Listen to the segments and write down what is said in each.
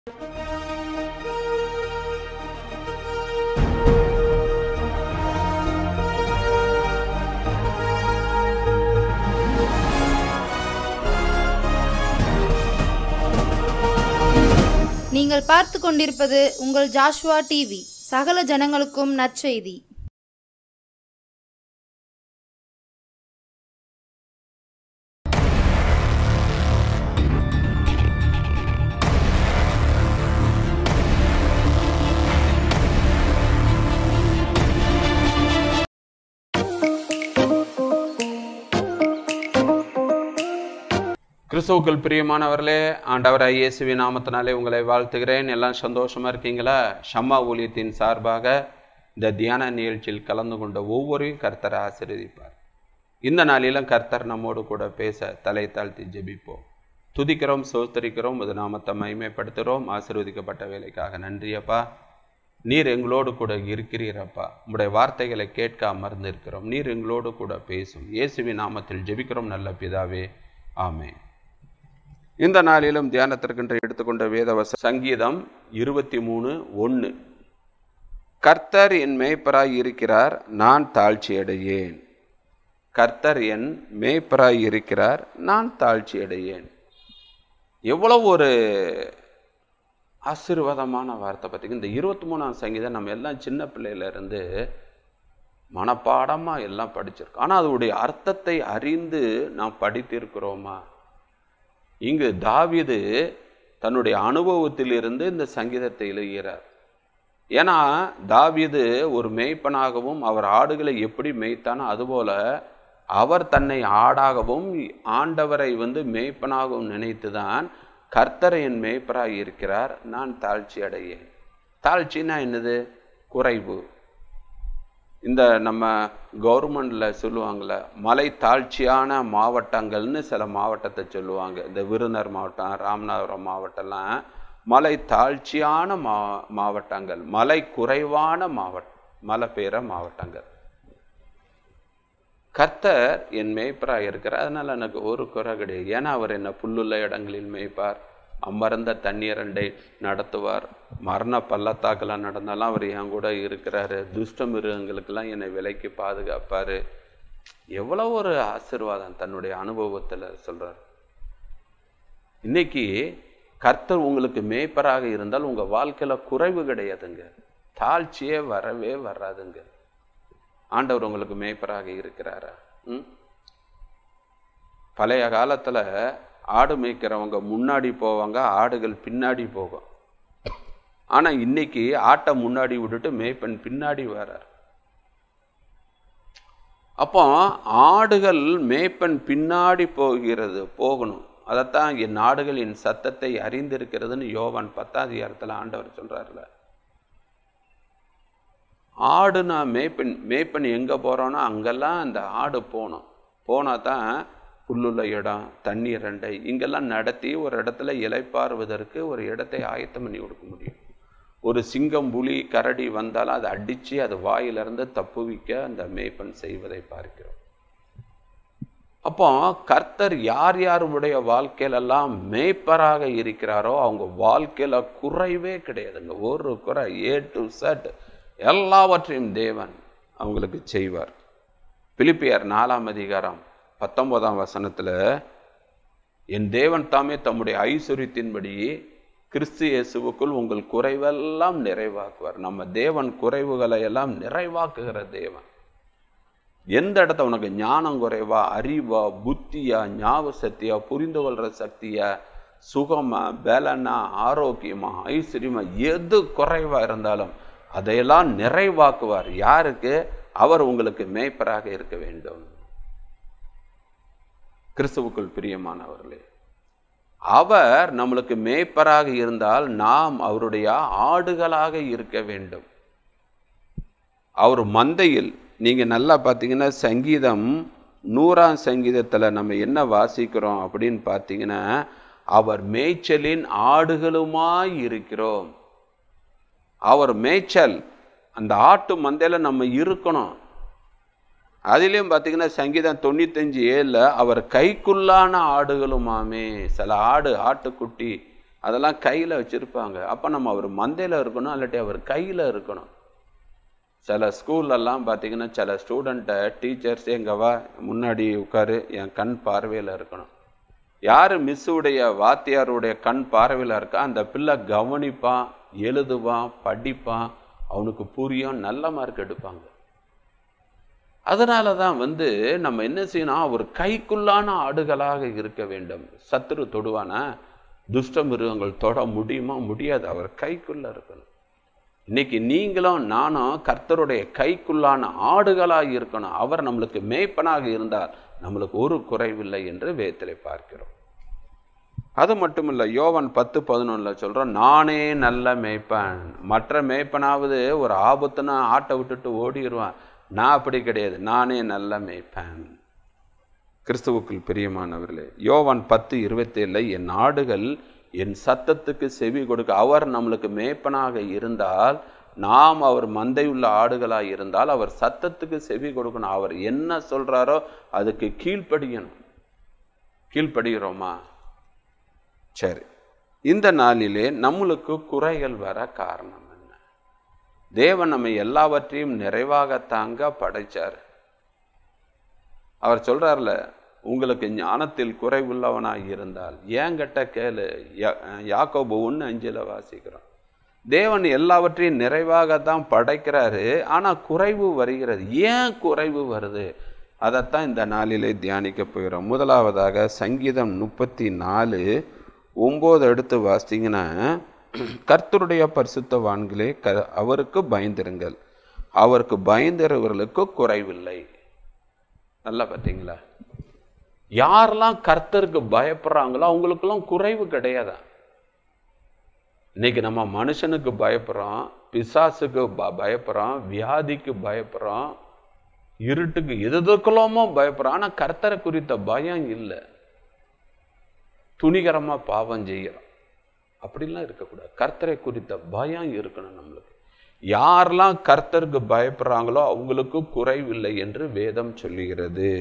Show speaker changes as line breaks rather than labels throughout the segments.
நீங்கள் பார்த்து கொண்டிருப்பது உங்கள் ஜாஷ்வா டிவி சகல ஜனங்களுக்கும் நற்செய்தி
கிறிஸ்துவுக்குள் பிரியமானவர்களே ஆண்டவராய் இயேசுவின் நாமத்தினாலே உங்களை வாழ்த்துகிறேன் எல்லாம் சந்தோஷமா இருக்கீங்களா ஷம்மா ஊழியத்தின் சார்பாக இந்த தியான நிகழ்ச்சியில் கலந்து கொண்ட ஒவ்வொருவரையும் கர்த்தரை ஆசீர்வதிப்பார் இந்த நாளிலும் கர்த்தர் நம்மோடு கூட பேச தலை தாழ்த்தி ஜெபிப்போம் துதிக்கிறோம் சோத்தரிக்கிறோம் அது நாமத்தை மகிமைப்படுத்துகிறோம் ஆசீர்வதிக்கப்பட்ட வேலைக்காக நன்றியப்பா நீர் எங்களோடு கூட இருக்கிறீரப்பா உம்முடைய வார்த்தைகளை கேட்க அமர்ந்து இருக்கிறோம் நீர் எங்களோடு கூட பேசும் இயேசுவின் நாமத்தில் ஜெபிக்கிறோம் நல்ல பிதாவே ஆமென் இந்த நாளிலும் தியானத்திற்கென்று எடுத்துக்கொண்ட வேதவச சங்கீதம் இருபத்தி மூணு ஒன்று கர்த்தர் என் மேய்ப்பராய் இருக்கிறார் நான் தாழ்ச்சி அடையேன் கர்த்தர் என் மேய்ப்பராய் இருக்கிறார் நான் தாழ்ச்சி அடையேன் எவ்வளவு ஒரு ஆசீர்வாதமான வார்த்தை பார்த்தீங்க இந்த இருபத்தி மூணாம் சங்கீதம் நம்ம எல்லாம் சின்ன பிள்ளையில இருந்து மனப்பாடமாக எல்லாம் படிச்சிருக்கோம் ஆனால் அதோடைய அர்த்தத்தை அறிந்து நாம் படித்திருக்கிறோமா இங்கு தாவீது தன்னுடைய அனுபவத்திலிருந்து இந்த சங்கீதத்தை எழுதுகிறார் ஏன்னா தாவீது ஒரு மேய்ப்பனாகவும் அவர் ஆடுகளை எப்படி மேய்த்தானோ அதுபோல அவர் தன்னை ஆடாகவும் ஆண்டவரை வந்து மேய்ப்பனாகவும் நினைத்துதான் கர்த்தரை என் மேய்ப்பராக இருக்கிறார் நான் தாழ்ச்சி அடையேன் தாழ்ச்சின்னா என்னது குறைவு இந்த நம்ம கவர்மெண்டில் சொல்லுவாங்கள்ல மலை தாழ்ச்சியான மாவட்டங்கள்னு சில மாவட்டத்தை சொல்லுவாங்க இந்த விருதுநர் மாவட்டம் ராமநாதபுரம் மாவட்டம்லாம் மலை தாழ்ச்சியான மா மாவட்டங்கள் மலை குறைவான மாவட்ட மலை பெயர மாவட்டங்கள் கர்த்தர் என் மேய்ப்பராக இருக்கிறார் அதனால் எனக்கு ஒரு குறை கிடையாது ஏன்னா அவர் என்ன புல்லுள்ள இடங்களில் மேய்ப்பார் அமர்ந்த தண்ணீரண்டை நடத்துவார் மரண பள்ளத்தாக்கெல்லாம் நடந்தாலும் அவர் என் கூட இருக்கிறாரு துஷ்ட மிருகங்களுக்கெல்லாம் என்னை விலைக்கு பாதுகாப்பார் எவ்வளோ ஒரு ஆசிர்வாதம் தன்னுடைய அனுபவத்தில் சொல்கிறார் இன்னைக்கு கர்த்தர் உங்களுக்கு மேய்ப்பராக இருந்தால் உங்கள் வாழ்க்கையில் குறைவு கிடையாதுங்க தாழ்ச்சியே வரவே வராதுங்க ஆண்டவர் உங்களுக்கு மேய்ப்பராக இருக்கிறாரா ம் பழைய காலத்தில் ஆடு மேய்க்கிறவங்க முன்னாடி போவாங்க ஆடுகள் பின்னாடி போகும் ஆனால் இன்னைக்கு ஆட்டை முன்னாடி விட்டுட்டு மேய்ப்பன் பின்னாடி வரார் அப்போ ஆடுகள் மேய்ப்பன் பின்னாடி போகிறது போகணும் அதைத்தான் என் ஆடுகள் என் சத்தத்தை அறிந்திருக்கிறதுன்னு யோவான் பத்தாம் அதிகாரத்தில் ஆண்டவர் சொல்கிறார்ல ஆடுனா மேய்ப்பன் மேய்ப்பன் எங்கே போகிறோன்னா அங்கெல்லாம் அந்த ஆடு போகணும் போனால் தான் புல்லுள்ள இடம் தண்ணீர் ரெண்டை இங்கெல்லாம் நடத்தி ஒரு இடத்துல இலைப்பாறுவதற்கு ஒரு இடத்தை ஆயத்தம் பண்ணி கொடுக்க முடியும் ஒரு சிங்கம் புலி கரடி வந்தாலும் அதை அடித்து அது வாயிலிருந்து தப்புவிக்க அந்த மேய்ப்பன் செய்வதை பார்க்கிறோம் அப்போ கர்த்தர் யார் யாருடைய வாழ்க்கையிலெல்லாம் மேய்ப்பராக இருக்கிறாரோ அவங்க வாழ்க்கையில் குறைவே கிடையாதுங்க ஒரு குறை ஏ டு சட் எல்லாவற்றையும் தேவன் அவங்களுக்கு செய்வார் பிலிப்பியர் நாலாம் அதிகாரம் பத்தொன்பதாம் வசனத்தில் என் தேவன் தாமே தம்முடைய ஐஸ்வர்யத்தின்படி கிறிஸ்து இயேசுவுக்குள் உங்கள் குறைவெல்லாம் நிறைவாக்குவார் நம்ம தேவன் குறைவுகளை எல்லாம் நிறைவாக்குகிற தேவன் எந்த இடத்த உனக்கு ஞானம் குறைவா அறிவா புத்தியா ஞாபக சக்தியா புரிந்து கொள்கிற சக்தியா சுகமா பலனா ஆரோக்கியமா ஐஸ்வர்யமா எது குறைவா இருந்தாலும் அதையெல்லாம் நிறைவாக்குவார் யாருக்கு அவர் உங்களுக்கு மேய்ப்பராக இருக்க வேண்டும் கிறிஸ்துவுக்குள் பிரியமானவர்களே அவர் நம்மளுக்கு மேய்ப்பராக இருந்தால் நாம் அவருடைய ஆடுகளாக இருக்க வேண்டும் அவர் மந்தையில் நீங்கள் நல்லா பார்த்தீங்கன்னா சங்கீதம் நூறாம் சங்கீதத்தில் நம்ம என்ன வாசிக்கிறோம் அப்படின்னு பார்த்தீங்கன்னா அவர் மேய்ச்சலின் ஆடுகளுமாய் இருக்கிறோம் அவர் மேய்ச்சல் அந்த ஆட்டு மந்தையில் நம்ம இருக்கணும் அதுலேயும் பார்த்தீங்கன்னா சங்கீதம் தொண்ணூத்தஞ்சு ஏழில் அவர் கைக்குள்ளான ஆடுகளுமாமே சில ஆடு ஆட்டுக்குட்டி அதெல்லாம் கையில் வச்சுருப்பாங்க அப்போ நம்ம அவர் மந்தையில் இருக்கணும் இல்லாட்டி அவர் கையில் இருக்கணும் சில ஸ்கூல்லலாம் பார்த்தீங்கன்னா சில ஸ்டூடெண்ட்டை டீச்சர்ஸ் எங்க வா முன்னாடி உட்காரு என் கண் பார்வையில் இருக்கணும் யார் மிஸ்ஸுடைய வாத்தியாருடைய கண் பார்வையில் இருக்கா அந்த பிள்ளை கவனிப்பான் எழுதுவான் படிப்பான் அவனுக்கு புரியும் நல்ல மார்க் எடுப்பாங்க அதனால தான் வந்து நம்ம என்ன செய்யணும் ஒரு கைக்குள்ளான ஆடுகளாக இருக்க வேண்டும் சத்துரு தொடுவானா துஷ்ட மிருகங்கள் தொட முடியுமா முடியாது அவர் கைக்குள்ள இருக்கணும் இன்னைக்கு நீங்களும் நானும் கர்த்தருடைய கைக்குள்ளான ஆடுகளாக இருக்கணும் அவர் நம்மளுக்கு மேய்ப்பனாக இருந்தால் நம்மளுக்கு ஒரு குறைவில்லை என்று வேத்திலே பார்க்கிறோம் அது மட்டும் இல்லை யோவன் பத்து பதினொன்றில் சொல்கிறோம் நானே நல்ல மேய்ப்பன் மற்ற மேய்ப்பனாவது ஒரு ஆபத்துனா ஆட்டை விட்டுட்டு ஓடிடுவான் நான் அப்படி கிடையாது நானே நல்ல மேய்ப்பன் கிறிஸ்துவுக்குள் பிரியமானவர்களே யோவான் பத்து இருபத்தேழில் என் ஆடுகள் என் சத்தத்துக்கு செவி கொடுக்க அவர் நம்மளுக்கு மேய்ப்பனாக இருந்தால் நாம் அவர் மந்தையுள்ள ஆடுகளாக இருந்தால் அவர் சத்தத்துக்கு செவி கொடுக்கணும் அவர் என்ன சொல்கிறாரோ அதுக்கு கீழ்ப்படியணும் கீழ்ப்படுகிறோமா சரி இந்த நாளிலே நம்மளுக்கு குறைகள் வர காரணம் என்ன தேவன் நம்ம எல்லாவற்றையும் நிறைவாக தாங்க படைச்சார் அவர் சொல்றார்ல உங்களுக்கு ஞானத்தில் குறைவுள்ளவனாய் இருந்தால் ஏங்கிட்ட கேளு யா- யாக்கோபு ஒன்று அஞ்சில் வாசிக்கிறோம் தேவன் எல்லாவற்றையும் நிறைவாக தான் படைக்கிறாரு ஆனால் குறைவு வருகிறது ஏன் குறைவு வருது அதைத்தான் இந்த நாளிலே தியானிக்க போகிறோம் முதலாவதாக சங்கீதம் முப்பத்தி நாலு ஒம்பது எடுத்து வாசித்தீங்கன்னா கர்த்தருடைய பரிசுத்தவான்களே க அவருக்கு பயந்திருங்கள் அவருக்கு பயந்திருவர்களுக்கு குறைவில்லை நல்லா பார்த்தீங்களா யாரெல்லாம் கர்த்தருக்கு பயப்படுறாங்களோ அவங்களுக்கெல்லாம் குறைவு கிடையாதா இன்னைக்கு நம்ம மனுஷனுக்கு பயப்படுறோம் பிசாசுக்கு ப பயப்படுறோம் வியாதிக்கு பயப்படுறோம் இருட்டுக்கு எதுக்கெல்லாமோ பயப்படுறோம் ஆனால் கர்த்தரை குறித்த பயம் இல்லை துணிகரமாக பாவம் செய்கிறோம் அப்படிலாம் இருக்கக்கூடாது கர்த்தரை குறித்த பயம் இருக்கணும் நம்மளுக்கு யாரெல்லாம் கர்த்தருக்கு பயப்படுறாங்களோ அவங்களுக்கு குறைவில்லை என்று வேதம் சொல்லுகிறது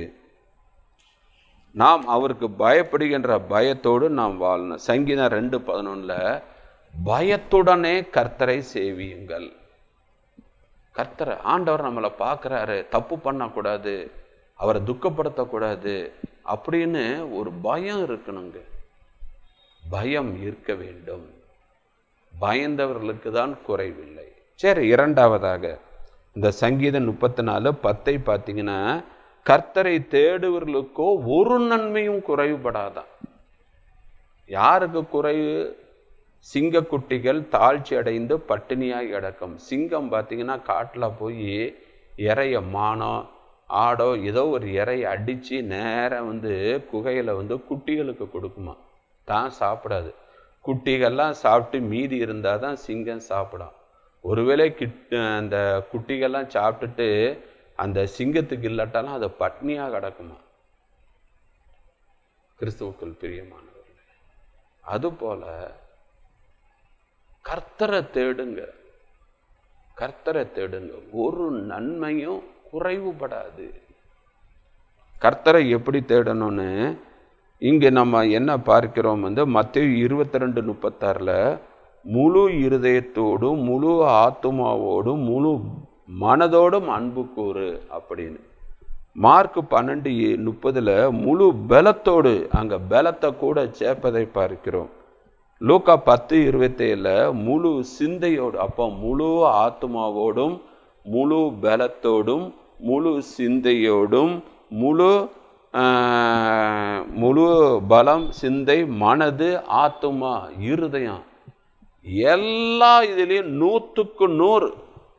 நாம் அவருக்கு பயப்படுகின்ற பயத்தோடு நாம் வாழணும் சங்கீதம் ரெண்டு பதினொன்றில் பயத்துடனே கர்த்தரை சேவியுங்கள் கர்த்தரை ஆண்டவர் நம்மளை பார்க்குறாரு தப்பு பண்ணக்கூடாது அவரை துக்கப்படுத்தக்கூடாது அப்படின்னு ஒரு பயம் இருக்கணுங்க பயம் இருக்க வேண்டும் பயந்தவர்களுக்கு தான் குறைவில்லை சரி இரண்டாவதாக இந்த சங்கீதம் முப்பத்தி நாலு பத்தை பார்த்தீங்கன்னா கர்த்தரை தேடுவர்களுக்கோ ஒரு நன்மையும் குறைவுபடாதான் யாருக்கு குறைவு சிங்கக்குட்டிகள் தாழ்ச்சி அடைந்து பட்டினியாய் கிடக்கும் சிங்கம் பார்த்தீங்கன்னா காட்டில் போய் இறைய மானம் ஆடோ ஏதோ ஒரு இறைய அடித்து நேராக வந்து குகையில் வந்து குட்டிகளுக்கு கொடுக்குமா தான் சாப்பிடாது குட்டிகள்லாம் சாப்பிட்டு மீதி இருந்தால் தான் சிங்கம் சாப்பிடும் ஒருவேளை கிட் அந்த குட்டிகள்லாம் சாப்பிட்டுட்டு அந்த சிங்கத்துக்கு இல்லாட்டாலும் அது பட்னியாக கிடக்குமா கிறிஸ்துவுக்குள் பிரியமானவர்களே அதுபோல கர்த்தரை தேடுங்க கர்த்தரை தேடுங்க ஒரு நன்மையும் குறைவுபடாது கர்த்தரை எப்படி தேடணும்னு இங்கே நம்ம என்ன பார்க்கிறோம் வந்து மத்திய இருபத்தி ரெண்டு முப்பத்தாறில் முழு இருதயத்தோடும் முழு ஆத்துமாவோடும் முழு மனதோடும் அன்பு கூறு அப்படின்னு மார்க் பன்னெண்டு முப்பதில் முழு பலத்தோடு அங்கே பலத்தை கூட சேர்ப்பதை பார்க்கிறோம் லூக்கா பத்து இருபத்தேழில் முழு சிந்தையோடு அப்போ முழு ஆத்மாவோடும் முழு பலத்தோடும் முழு சிந்தையோடும் முழு ஆஹ், முழு பலம் சிந்தை மனது ஆத்துமா இருதயம் எல்லா இதுலேயும் நூற்றுக்கு நூறு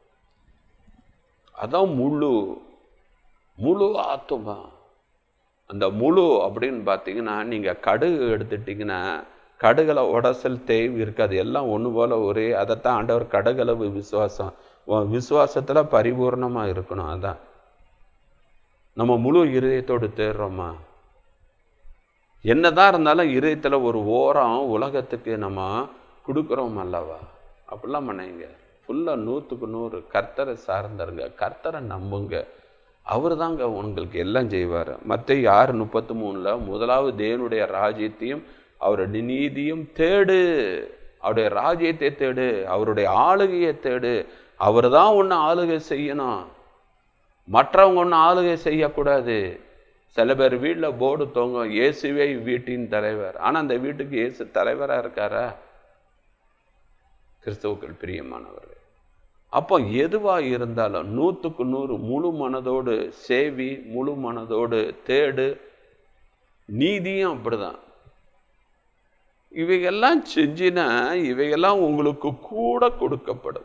அதான் முழு முழு ஆத்துமா அந்த முழு அப்படின்னு பார்த்தீங்கன்னா நீங்கள் கடுகு எடுத்துட்டிங்கன்னா கடுகளை உடசல் தேய்வு இருக்காது எல்லாம் ஒன்று போல் ஒரே அதைத்தான் ஆண்டவர் கடுகளவு விசுவாசம் விசுவாசத்தில் பரிபூர்ணமாக இருக்கணும் அதான் நம்ம முழு இருதயத்தோடு தேடுறோமா என்னதான் இருந்தாலும் இருதயத்தில் ஒரு ஓரம் உலகத்துக்கு நம்ம கொடுக்குறோம் அல்லவா அப்படிலாம் பண்ணீங்க ஃபுல்லாக நூற்றுக்கு நூறு கர்த்தரை சார்ந்தருங்க கர்த்தரை நம்புங்க அவர் தாங்க உங்களுக்கு எல்லாம் செய்வார் மற்ற ஆறு முப்பத்தி மூணில் முதலாவது தேவனுடைய ராஜ்யத்தையும் அவருடைய நீதியும் தேடு அவருடைய ராஜ்யத்தை தேடு அவருடைய ஆளுகையை தேடு அவர் தான் ஒன்று ஆளுகை செய்யணும் மற்றவங்க ஒன்றும் ஆளுகை செய்யக்கூடாது சில பேர் வீட்டில் போர்டு தொங்கும் இயேசுவே வீட்டின் தலைவர் ஆனால் அந்த வீட்டுக்கு இயேசு தலைவராக இருக்காரா கிறிஸ்தவுக்கள் பிரியமானவர்கள் அப்போ எதுவாக இருந்தாலும் நூற்றுக்கு நூறு முழு மனதோடு சேவி முழு மனதோடு தேடு நீதியும் அப்படிதான் இவைகள்லாம் செஞ்சினா இவைகள்லாம் உங்களுக்கு கூட கொடுக்கப்படும்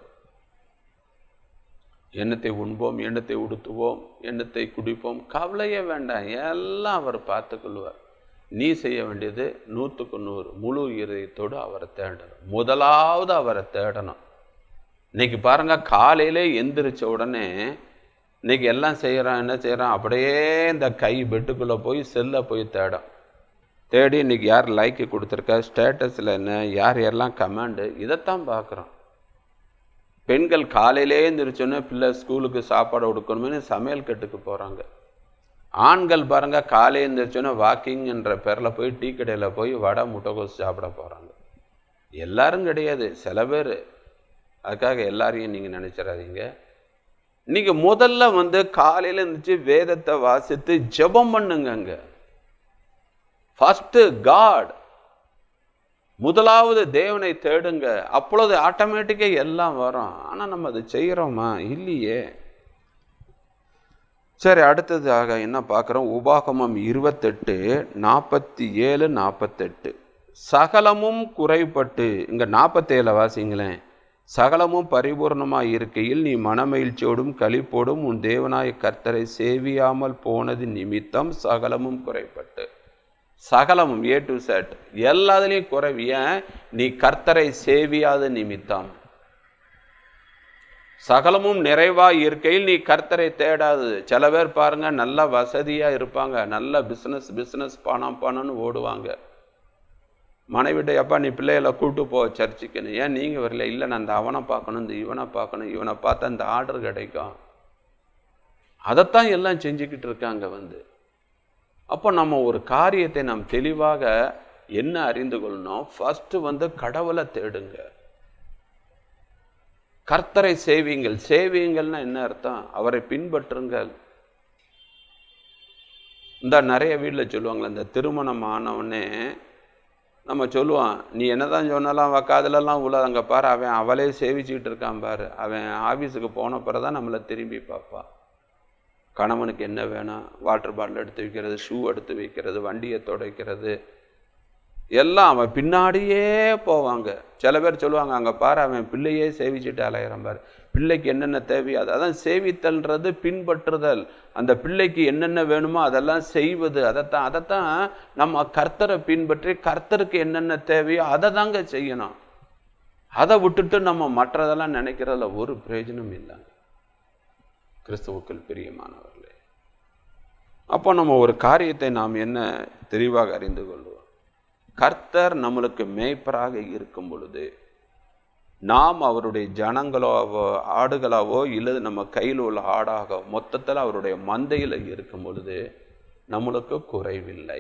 எண்ணத்தை உண்போம் எண்ணத்தை உடுத்துவோம் எண்ணத்தை குடிப்போம் கவலையே வேண்டாம் எல்லாம் அவர் பார்த்துக்கொள்வார் நீ செய்ய வேண்டியது நூற்றுக்கு நூறு முழு இதயத்தோடு அவரை தேடணும் முதலாவது அவரை தேடணும் இன்னைக்கு பாருங்க காலையிலே எந்திரிச்ச உடனே இன்னைக்கு எல்லாம் செய்கிறான் என்ன செய்கிறான் அப்படியே இந்த கை பெட்டுக்குள்ளே போய் செல்லை போய் தேடும் தேடி இன்னைக்கு யார் லைக்கு கொடுத்துருக்கா ஸ்டேட்டஸில் என்ன யார் யாரெல்லாம் கமாண்டு இதைத்தான் பார்க்குறோம் பெண்கள் காலையிலே எழுந்திரிச்சோன்னே பிள்ளை ஸ்கூலுக்கு சாப்பாடு கொடுக்கணும்னு சமையல் கட்டுக்கு போகிறாங்க ஆண்கள் பாருங்க காலை எழுந்திரிச்சோன்னே வாக்கிங்ன்ற பேரில் போய் டீ கடையில் போய் வடை முட்டைகோஸ் சாப்பிட போகிறாங்க எல்லாரும் கிடையாது சில பேர் அதுக்காக எல்லாரையும் நீங்கள் நினச்சிடாதீங்க நீங்கள் முதல்ல வந்து காலையில் இருந்துச்சு வேதத்தை வாசித்து ஜெபம் பண்ணுங்க அங்கே ஃபஸ்ட்டு காட் முதலாவது தேவனை தேடுங்க அப்பொழுது ஆட்டோமேட்டிக்காக எல்லாம் வரும் ஆனால் நம்ம அதை செய்கிறோமா இல்லையே சரி அடுத்ததாக என்ன பார்க்குறோம் உபாகமம் இருபத்தெட்டு நாற்பத்தி ஏழு நாற்பத்தெட்டு சகலமும் குறைபட்டு இங்கே நாற்பத்தேழை வாசிங்களேன் சகலமும் பரிபூர்ணமாய் இருக்கையில் நீ மனமகிழ்ச்சியோடும் களிப்போடும் உன் தேவனாய கர்த்தரை சேவியாமல் போனது நிமித்தம் சகலமும் குறைபட்டு சகலமும் ஏ டு செட் எல்லாத்துலேயும் குறைவு ஏன் நீ கர்த்தரை சேவியாத நிமித்தம் சகலமும் நிறைவா இருக்கையில் நீ கர்த்தரை தேடாது சில பேர் பாருங்க நல்ல வசதியா இருப்பாங்க நல்ல பிஸ்னஸ் பிஸ்னஸ் பணம் பணம்னு ஓடுவாங்க மனைவிட்ட எப்பா நீ பிள்ளைகளை கூட்டு போ சர்ச்சுக்குன்னு ஏன் நீங்கள் வரல இல்லை நான் இந்த அவனை பார்க்கணும் இந்த இவனை பார்க்கணும் இவனை பார்த்தா இந்த ஆர்டர் கிடைக்கும் அதைத்தான் எல்லாம் செஞ்சுக்கிட்டு இருக்காங்க வந்து அப்போ நம்ம ஒரு காரியத்தை நாம் தெளிவாக என்ன அறிந்து கொள்ளணும் ஃபர்ஸ்ட் வந்து கடவுளை தேடுங்க கர்த்தரை சேவியுங்கள் சேவியுங்கள்னா என்ன அர்த்தம் அவரை பின்பற்றுங்கள் இந்த நிறைய வீட்டில் சொல்லுவாங்களே இந்த திருமணம் ஆனவுடனே நம்ம சொல்லுவோம் நீ என்னதான் சொன்னாலும் அவன் காதலெல்லாம் உள்ள அங்கே பாரு அவன் அவளே சேவிச்சுக்கிட்டு இருக்கான் பாரு அவன் ஆஃபீஸுக்கு போன பிறகு தான் நம்மளை திரும்பி பார்ப்பா கணவனுக்கு என்ன வேணும் வாட்டர் பாட்டில் எடுத்து வைக்கிறது ஷூ எடுத்து வைக்கிறது வண்டியை துடைக்கிறது எல்லாம் அவன் பின்னாடியே போவாங்க சில பேர் சொல்லுவாங்க அங்கே பாரு அவன் பிள்ளையே சேவிச்சுட்டு அலையிறான் பாரு பிள்ளைக்கு என்னென்ன தேவையோ அது அதான் சேவித்தல்ன்றது பின்பற்றுதல் அந்த பிள்ளைக்கு என்னென்ன வேணுமோ அதெல்லாம் செய்வது அதைத்தான் அதைத்தான் நம்ம கர்த்தரை பின்பற்றி கர்த்தருக்கு என்னென்ன தேவையோ அதை தாங்க செய்யணும் அதை விட்டுட்டு நம்ம மற்றதெல்லாம் நினைக்கிறதுல ஒரு பிரயோஜனம் இல்லைங்க கிறிஸ்துவுக்கள் பிரியமானவர்களே அப்போ நம்ம ஒரு காரியத்தை நாம் என்ன தெளிவாக அறிந்து கொள்வோம் கர்த்தர் நம்மளுக்கு மேய்ப்பராக இருக்கும் பொழுது நாம் அவருடைய ஜனங்களாவோ ஆடுகளாவோ இல்லது நம்ம கையில் உள்ள ஆடாக மொத்தத்தில் அவருடைய மந்தையில் இருக்கும் பொழுது நம்மளுக்கு குறைவில்லை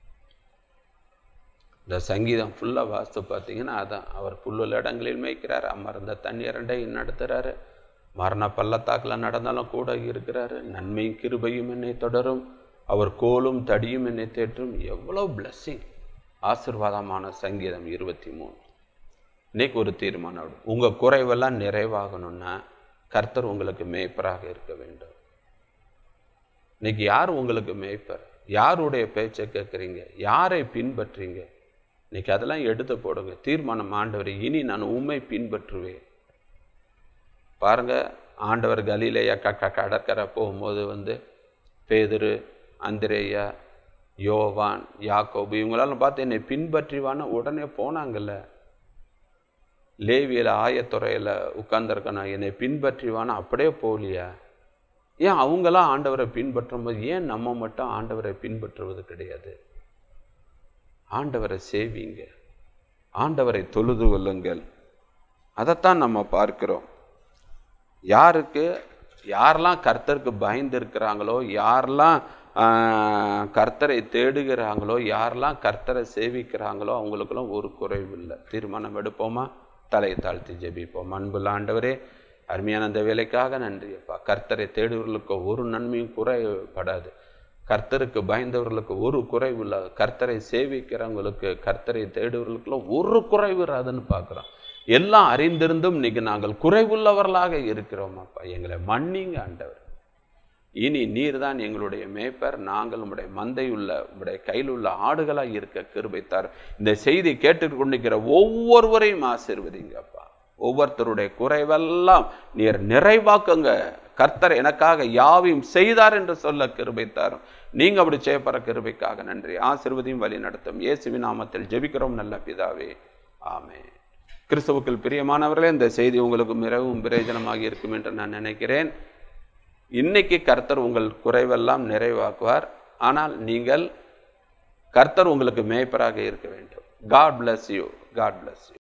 இந்த சங்கீதம் ஃபுல்லாக வாஸ்து பார்த்தீங்கன்னா அதான் அவர் புல்லுள்ள இடங்களில் மேய்க்கிறார் அமர்ந்த தண்ணீரண்டை நடத்துகிறாரு மரண பள்ளத்தாக்கில் நடந்தாலும் கூட இருக்கிறாரு நன்மையும் கிருபையும் என்னை தொடரும் அவர் கோலும் தடியும் என்னை தேற்றும் எவ்வளோ பிளஸ்ஸிங் ஆசிர்வாதமான சங்கீதம் இருபத்தி மூணு இன்னைக்கு ஒரு தீர்மானம் உங்கள் குறைவெல்லாம் நிறைவாகணும்னா கர்த்தர் உங்களுக்கு மேய்ப்பராக இருக்க வேண்டும் இன்னைக்கு யார் உங்களுக்கு மேய்ப்பர் யாருடைய பேச்சை கேட்குறீங்க யாரை பின்பற்றீங்க இன்னைக்கு அதெல்லாம் எடுத்து போடுங்க தீர்மானம் ஆண்டவர் இனி நான் உண்மை பின்பற்றுவேன் பாருங்க ஆண்டவர் கலிலேயா கக்க கடற்கரை போகும்போது வந்து பேதுரு அந்திரேயா யோவான் யாக்கோபு இவங்களெல்லாம் பார்த்து என்னை பின்பற்றிவான்னு உடனே போனாங்கல்ல லேவியில் ஆயத்துறையில் உட்கார்ந்துருக்கணும் என்னை பின்பற்றிவான்னு அப்படியே போகலையா ஏன் அவங்களாம் ஆண்டவரை பின்பற்றும் போது ஏன் நம்ம மட்டும் ஆண்டவரை பின்பற்றுவது கிடையாது ஆண்டவரை சேவிங்க ஆண்டவரை தொழுது கொள்ளுங்கள் அதைத்தான் நம்ம பார்க்கிறோம் யாருக்கு யாரெல்லாம் கர்த்தருக்கு பயந்து இருக்கிறாங்களோ யாரெல்லாம் ஆஹ், கர்த்தரை தேடுகிறாங்களோ யாரெல்லாம் கர்த்தரை சேவிக்கிறாங்களோ அவங்களுக்கெல்லாம் ஒரு குறைவு இல்லை தீர்மானம் எடுப்போமா தலையை தாழ்த்தி ஜெபிப்போம் அன்புள்ள ஆண்டவரே அருமையான அந்த வேலைக்காக நன்றி அப்பா கர்த்தரை தேடுவர்களுக்கு ஒரு நன்மையும் குறைபடாது கர்த்தருக்கு பயந்தவர்களுக்கு ஒரு குறைவு இல்லை கர்த்தரை சேவிக்கிறவங்களுக்கு கர்த்தரை தேடுவர்களுக்குலாம் ஒரு குறைவு இராதுன்னு பார்க்குறோம் எல்லாம் அறிந்திருந்தும் இன்னைக்கு நாங்கள் குறைவுள்ளவர்களாக இருக்கிறோம் அப்பா எங்களை மன்னிங்க ஆண்டவர் இனி நீர் தான் எங்களுடைய மேய்ப்பர் நாங்கள் உம்முடைய மந்தையுள்ள உம்முடைய கையில் உள்ள ஆடுகளாக இருக்க கிருபைத்தார் இந்த செய்தி கேட்டு கொண்டிருக்கிற ஒவ்வொருவரையும் ஆசீர்வதிங்கப்பா ஒவ்வொருத்தருடைய குறைவெல்லாம் நீர் நிறைவாக்குங்க கர்த்தர் எனக்காக யாவையும் செய்தார் என்று சொல்ல கிருபைத்தாரும் நீங்க அப்படி செய்யப்படுற கிருபைக்காக நன்றி ஆசீர்வதியும் வழி நடத்தும் இயேசுவின் நாமத்தில் ஜெபிக்கிறோம் நல்ல பிதாவே ஆமே கிறிஸ்துவுக்குள் பிரியமானவர்களே இந்த செய்தி உங்களுக்கு மிகவும் பிரயோஜனமாக இருக்கும் என்று நான் நினைக்கிறேன் இன்னைக்கு கர்த்தர் உங்கள் குறைவெல்லாம் நிறைவாக்குவார் ஆனால் நீங்கள் கர்த்தர் உங்களுக்கு மேய்ப்பராக இருக்க வேண்டும் God bless you God bless you